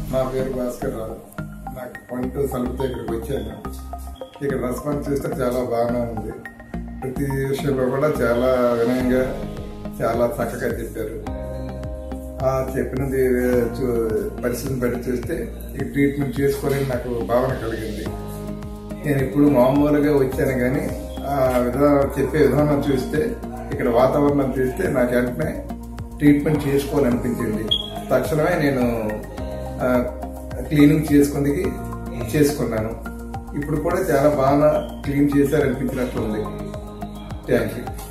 నా పేరు భాస్కర్ రావు నాకు పంట సలుపుతో ఇక్కడికి వచ్చాను ఇక్కడ రెస్పాన్స్ చూస్తే చాలా బాగానే ఉంది ప్రతి విషయంలో కూడా చాలా వినయంగా చాలా చక్కగా చెప్పారు ఆ చెప్పినది చూ- పరిస్థితిని బట్టి చూస్తే ఈ ట్రీట్మెంట్ చేసుకోవాలని నాకు భావన కలిగింది నేను ఇప్పుడు మామూలుగా వచ్చాను కానీ ఆ విధానం చెప్పే విధానం చూస్తే ఇక్కడ వాతావరణం చూస్తే నాకు వెంటనే ట్రీట్మెంట్ చేసుకోవాలనిపించింది తక్షణమే నేను ఆ, క్లీనింగ్ చేసుకుంది చేసుకున్నాను ఇప్పుడు కూడా చాలా బాగా క్లీన్ చేశారనిపించినట్లుంది థ్యాంక్ యూ